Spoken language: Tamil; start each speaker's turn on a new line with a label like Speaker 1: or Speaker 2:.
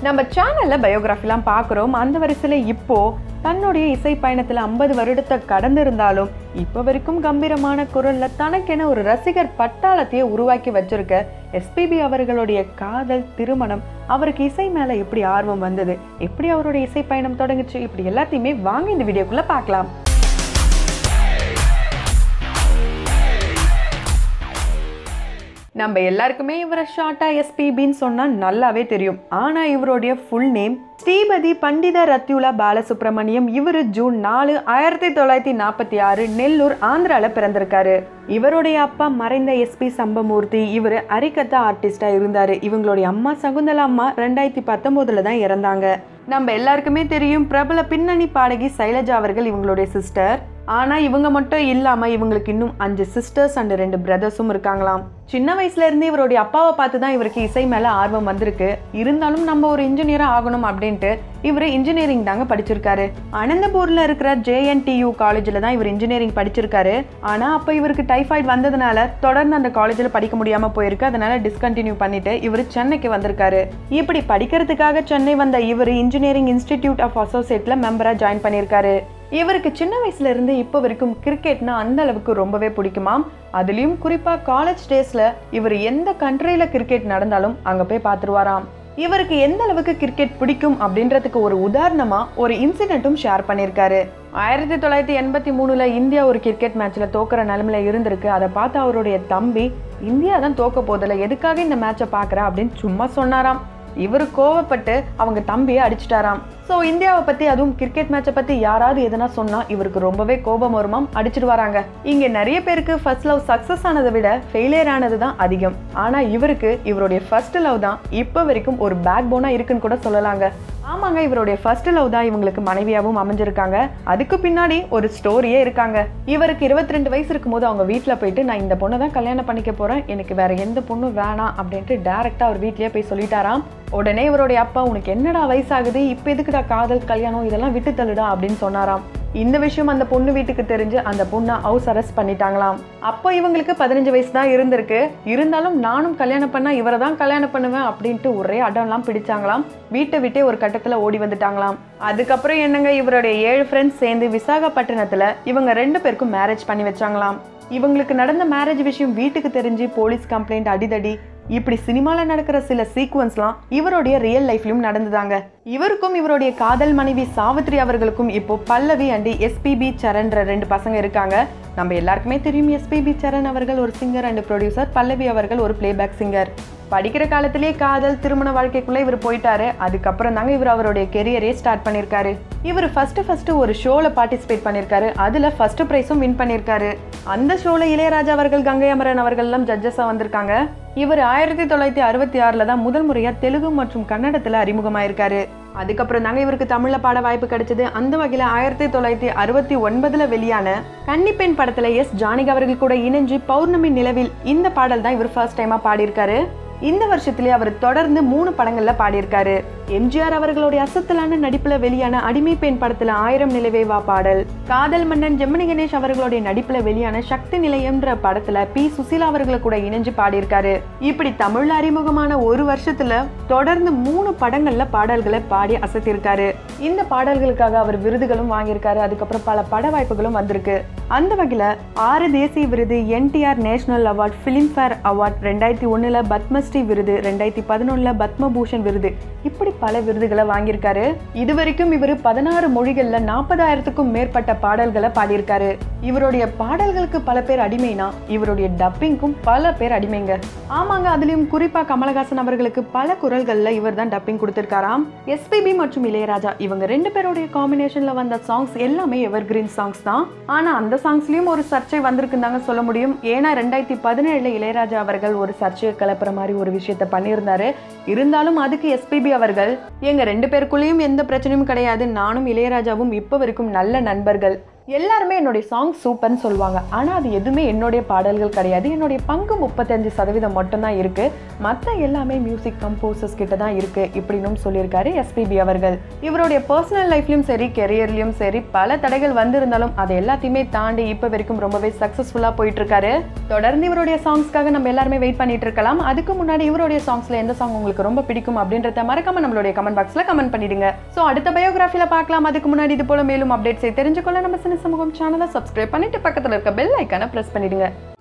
Speaker 1: நம்ம சேனல்ல பயோகிராஃபிலாம் பார்க்குறோம் அந்த வரிசையில் இப்போ தன்னுடைய இசை பயணத்தில் ஐம்பது வருடத்தை கடந்திருந்தாலும் இப்போ வரைக்கும் கம்பீரமான குரல்ல தனக்கென ஒரு ரசிகர் பட்டாளத்தையே உருவாக்கி வச்சிருக்க எஸ்பிபி அவர்களுடைய காதல் திருமணம் அவருக்கு இசை மேல எப்படி ஆர்வம் வந்தது எப்படி அவருடைய இசை பயணம் தொடங்குச்சு இப்படி எல்லாத்தையுமே வாங்க இந்த வீடியோக்குள்ள பார்க்கலாம் நம்ம எல்லாருக்குமே இவரை ஷார்ட்டா எஸ்பிபின்னு சொன்னா நல்லாவே தெரியும் ஆனா இவருடைய ஃபுல் நேம் ஸ்ரீபதி பண்டித ரத்யுலா பாலசுப்ரமணியம் இவர் ஜூன் நாலு ஆயிரத்தி தொள்ளாயிரத்தி நாற்பத்தி ஆறு நெல்லூர் ஆந்திரால பிறந்திருக்காரு இவருடைய அப்பா மறைந்த எஸ்பி சம்பமூர்த்தி இவர் அரிக்கத்தா ஆர்டிஸ்டா இருந்தாரு இவங்களுடைய அம்மா சகுந்தலா அம்மா ரெண்டாயிரத்தி பத்தொன்பதுல தான் இறந்தாங்க நம்ம எல்லாருக்குமே தெரியும் பிரபல பின்னணி பாடகி சைலஜா அவர்கள் இவங்களுடைய சிஸ்டர் ஆனா இவங்க மட்டும் இல்லாம இவங்களுக்கு இன்னும் அஞ்சு சிஸ்டர்ஸ் அண்ட் ரெண்டு பிரதர்ஸும் இருக்காங்களாம் சின்ன வயசுல இருந்து இவருடைய அப்பாவை பார்த்து தான் இவருக்கு இசை மேல ஆர்வம் வந்திருக்கு இருந்தாலும் நம்ம ஒரு இன்ஜினியரா ஆகணும் அப்படின்ட்டு இவர் இன்ஜினியரிங் தாங்க படிச்சிருக்காரு அனந்தபூர்ல இருக்கிற ஜேஎன்டியூ காலேஜ்ல தான் இவர் இன்ஜினியரிங் படிச்சிருக்காரு ஆனா அப்ப இவருக்கு டைஃபாய்டு வந்ததுனால தொடர்ந்து அந்த காலேஜ்ல படிக்க முடியாம போயிருக்கு அதனால டிஸ்கண்டினியூ பண்ணிட்டு இவர் சென்னைக்கு வந்திருக்காரு இப்படி படிக்கிறதுக்காக சென்னை வந்த இவர் இன்ஜினியரிங் இன்ஸ்டிடியூட் ஆஃப் அசோசியேட்ல மெம்பரா ஜாயின் பண்ணியிருக்காரு இவருக்கு சின்ன வயசுல இருந்து இப்போ வரைக்கும் கிரிக்கெட்னா அந்த அளவுக்கு ரொம்பவே பிடிக்குமாம் அதுலயும் குறிப்பா காலேஜ் டேஸ்ல இவர் எந்த கண்ட்ரியில கிரிக்கெட் நடந்தாலும் அங்க போய் பார்த்துருவாராம் இவருக்கு எந்த அளவுக்கு கிரிக்கெட் பிடிக்கும் அப்படின்றதுக்கு ஒரு உதாரணமா ஒரு இன்சிடென்ட்டும் ஷேர் பண்ணியிருக்காரு ஆயிரத்தி தொள்ளாயிரத்தி எண்பத்தி மூணுல இந்தியா ஒரு கிரிக்கெட் மேட்ச்ல தோக்குற நிலைமையில இருந்திருக்கு அதை பார்த்து அவருடைய தம்பி இந்தியா தான் தோக்க போதில்ல எதுக்காக இந்த மேட்சை பார்க்குற அப்படின்னு சும்மா சொன்னாராம் இவர் கோவப்பட்டு அவங்க தம்பியை அடிச்சிட்டாராம் ஸோ இந்தியாவை பத்தி அதுவும் கிரிக்கெட் மேட்சை பத்தி யாராவது எதனா சொன்னா இவருக்கு ரொம்பவே கோபம் வருமாம் அடிச்சிட்டு வராங்க இங்க நிறைய பேருக்கு ஃபர்ஸ்ட் லவ் சக்சஸ் ஆனதை விட ஃபெயிலியர் ஆனது தான் அதிகம் ஆனா இவருக்கு இவருடைய ஃபர்ஸ்ட் லவ் தான் இப்போ வரைக்கும் ஒரு பேக் போனா இருக்குன்னு கூட சொல்லலாங்க ஆமாங்க இவருடைய ஃபர்ஸ்ட் லவ் தான் இவங்களுக்கு மனைவியாவும் அமைஞ்சிருக்காங்க அதுக்கு பின்னாடி ஒரு ஸ்டோரியே இருக்காங்க இவருக்கு இருபத்தி ரெண்டு வயசு இருக்கும்போது அவங்க வீட்டில் போயிட்டு நான் இந்த பொண்ணை தான் கல்யாணம் பண்ணிக்க போறேன் எனக்கு வேற எந்த பொண்ணும் வேணாம் அப்படின்ட்டு டேரக்டா அவர் வீட்லயே போய் சொல்லிட்டாராம் உடனே இவருடைய அப்பா உனக்கு என்னடா வயசாகுது இப்போ எதுக்குடா காதல் கல்யாணம் இதெல்லாம் விட்டு தள்ளுடா அப்படின்னு சொன்னாராம் இந்த விஷயம் அந்த பொண்ணு வீட்டுக்கு தெரிஞ்சு அந்த பொண்ணை ஹவுஸ் அரெஸ்ட் பண்ணிட்டாங்களாம் அப்போ இவங்களுக்கு பதினஞ்சு வயசு தான் இருந்திருக்கு இருந்தாலும் நானும் கல்யாணம் பண்ணா இவரை தான் கல்யாணம் பண்ணுவேன் அப்படின்ட்டு ஒரே அடம்லாம் பிடிச்சாங்களாம் வீட்டை விட்டே ஒரு கட்டத்துல ஓடி வந்துட்டாங்களாம் அதுக்கப்புறம் என்னங்க இவருடைய ஏழு ஃப்ரெண்ட்ஸ் சேர்ந்து விசாகப்பட்டினத்துல இவங்க ரெண்டு பேருக்கும் மேரேஜ் பண்ணி வச்சாங்களாம் இவங்களுக்கு நடந்த மேரேஜ் விஷயம் வீட்டுக்கு தெரிஞ்சு போலீஸ் கம்ப்ளைண்ட் அடிதடி இப்படி சினிமாவில் நடக்கிற சில சீக்வன்ஸ்லாம் இவருடைய ரியல் லைஃப்லயும் நடந்துதாங்க இவருக்கும் இவருடைய காதல் மனைவி சாவித்ரி அவர்களுக்கும் இப்போ பல்லவி அண்ட் எஸ்பிபி சரண்ன்ற ரெண்டு பசங்க இருக்காங்க நம்ம எல்லாருக்குமே தெரியும் எஸ்பிபி சரண் அவர்கள் ஒரு சிங்கர் அண்ட் ப்ரொடியூசர் பல்லவி அவர்கள் ஒரு பிளேபேக் சிங்கர் படிக்கிற காலத்திலேயே காதல் திருமண வாழ்க்கைக்குள்ள இவர் போயிட்டாரு அதுக்கப்புறம் தாங்க இவர் அவருடைய கெரியரே ஸ்டார்ட் பண்ணியிருக்காரு இவர் ஃபர்ஸ்ட் ஃபர்ஸ்ட் ஒரு ஷோல பார்ட்டிசிபேட் பண்ணியிருக்காரு அதுல ஃபர்ஸ்ட் ப்ரைஸும் வின் பண்ணியிருக்காரு அந்த ஷோல இளையராஜா அவர்கள் கங்கை அமரன் அவர்கள் எல்லாம் ஜட்ஜஸா வந்திருக்காங்க இவர் ஆயிரத்தி தொள்ளாயிரத்தி அறுபத்தி ஆறுல தான் முதல் முறையா தெலுங்கு மற்றும் கன்னடத்துல அறிமுகமாயிருக்காரு அதுக்கப்புறம் தாங்க இவருக்கு தமிழ்ல பாட வாய்ப்பு கிடைச்சது அந்த வகையில ஆயிரத்தி தொள்ளாயிரத்தி அறுபத்தி ஒன்பதுல வெளியான கன்னிப்பெண் படத்துல எஸ் ஜானகி அவர்கள் கூட இணைஞ்சு பௌர்ணமி நிலவில் இந்த பாடல் தான் இவர் ஃபர்ஸ்ட் டைமா பாடியிருக்காரு இந்த வருஷத்திலே அவர் தொடர்ந்து மூணு படங்கள்ல பாடியிருக்காரு எம்ஜிஆர் அவர்களுடைய அசத்தலான நடிப்புல வெளியான அடிமை பெண் படத்துல ஆயிரம் நிலவே வா பாடல் காதல் மன்னன் ஜெமினி கணேஷ் அவர்களுடைய நடிப்புல வெளியான சக்தி நிலையம்ன்ற படத்துல பி சுசீலா அவர்களை கூட இணைஞ்சு பாடியிருக்காரு இப்படி தமிழ்ல அறிமுகமான ஒரு வருஷத்துல தொடர்ந்து மூணு படங்கள்ல பாடல்களை பாடி அசத்திருக்காரு இந்த பாடல்களுக்காக அவர் விருதுகளும் வாங்கியிருக்காரு அதுக்கப்புறம் பல பட வாய்ப்புகளும் வந்திருக்கு அந்த வகையில ஆறு தேசிய விருது NTR national award Filmfare award ரெண்டாயிரத்தி ஒண்ணுல பத்மஸ்ரீ விருது ரெண்டாயிரத்தி பதினொன்னுல பத்மபூஷன் விருது இப்படி பல விருதுகளை வாங்கியிருக்காரு இதுவரைக்கும் இவர் பதினாறு மொழிகள்ல நாற்பதாயிரத்துக்கும் மேற்பட்ட பாடல்களை பாடியிருக்காரு இவருடைய பாடல்களுக்கு பல பேர் அடிமைனா இவருடைய டப்பிங்க்கும் பல பேர் அடிமைங்க ஆமாங்க அதுலயும் குறிப்பா கமலஹாசன் அவர்களுக்கு பல குரல்கள்ல இவர் தான் டப்பிங் கொடுத்திருக்காராம் எஸ்பிபி மற்றும் இளையராஜா இவங்க ரெண்டு பேருடைய காம்பினேஷன்ல வந்த சாங்ஸ் எல்லாமே எவர் கிரீன் சாங்ஸ் தான் ஆனா அந்த சாங்ஸ்லயும் ஒரு சர்ச்சை வந்திருக்குன்னு தாங்க சொல்ல முடியும் ஏன்னா ரெண்டாயிரத்தி பதினேழுல இளையராஜா அவர்கள் ஒரு சர்ச்சையை கிளப்புற மாதிரி ஒரு விஷயத்த பண்ணியிருந்தாரு இருந்தாலும் அதுக்கு எஸ்பிபி அவர்கள் எங்க ரெண்டு பேருக்குள்ளேயும் எந்த பிரச்சனையும் கிடையாது நானும் இளையராஜாவும் இப்போ வரைக்கும் நல்ல நண்பர்கள் எல்லாருமே என்னுடைய சாங் சூப்பர்னு சொல்லுவாங்க ஆனால் அது எதுவுமே என்னுடைய பாடல்கள் கிடையாது என்னுடைய பங்கு முப்பத்தஞ்சு சதவீதம் மட்டும்தான் இருக்கு மற்ற எல்லாமே மியூசிக் கம்போசர்ஸ் கிட்ட தான் இருக்கு இப்படின்னும் சொல்லியிருக்காரு எஸ்பிபி அவர்கள் இவருடைய பர்சனல் லைஃப்லயும் சரி கெரியர்லயும் சரி பல தடைகள் வந்திருந்தாலும் அதை எல்லாத்தையுமே தாண்டி இப்போ வரைக்கும் ரொம்பவே சக்ஸஸ்ஃபுல்லாக போயிட்டு இருக்காரு தொடர்ந்து இவருடைய சாங்ஸ்க்காக நம்ம எல்லாருமே வெயிட் பண்ணிட்டு இருக்கலாம் அதுக்கு முன்னாடி இவருடைய சாங்ஸ்ல எந்த சாங் உங்களுக்கு ரொம்ப பிடிக்கும் அப்படின்றத மறக்காம நம்மளுடைய கமெண்ட் பாக்ஸ்ல கமெண்ட் பண்ணிடுங்க ஸோ அடுத்த பயோகிராஃபில பார்க்கலாம் அதுக்கு முன்னாடி இது போல மேலும் அப்டேட்ஸை தெரிஞ்சுக்கொள்ள நம்ம சின்ன சமூகம் சேனலை சப்ஸ்கிரைப் பண்ணிட்டு பக்கத்தில் இருக்க பெல் ஐக்கானை ப்ரெஸ் பண்ணிடுங்க